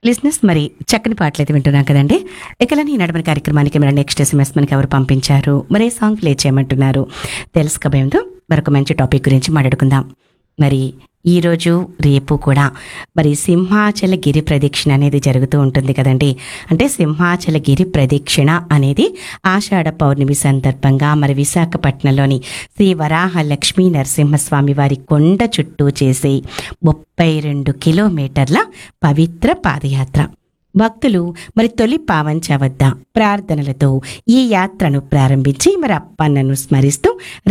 లిజినెస్ మరి చక్కని పాటలు అయితే వింటున్నాం కదండి ఇకలని నడమని కార్యక్రమానికి మరి నెక్స్ట్ ఎస్ఎంఎస్ మనకి ఎవరు పంపించారు మరి ఏ సాంగ్ ప్లే చేయమంటున్నారు తెలుసుకోబోయేందు మరొక మంచి టాపిక్ గురించి మాట్లాడుకుందాం మరి ఈరోజు రేపు కూడా మరి సింహాచల గిరి ప్రదక్షిణ అనేది జరుగుతూ ఉంటుంది కదండి అంటే సింహాచల గిరి ప్రదక్షిణ అనేది ఆషాఢ పౌర్ణమి సందర్భంగా మరి విశాఖపట్నంలోని శ్రీ వరాహ లక్ష్మీ నరసింహస్వామి వారి కొండ చుట్టూ చేసే ముప్పై రెండు కిలోమీటర్ల పవిత్ర పాదయాత్ర భక్తులు మరి తొలి పావంచ వద్ద ప్రార్థనలతో ఈ యాత్రను ప్రారంభించి మరి అప్పన్నను స్మరిస్తూ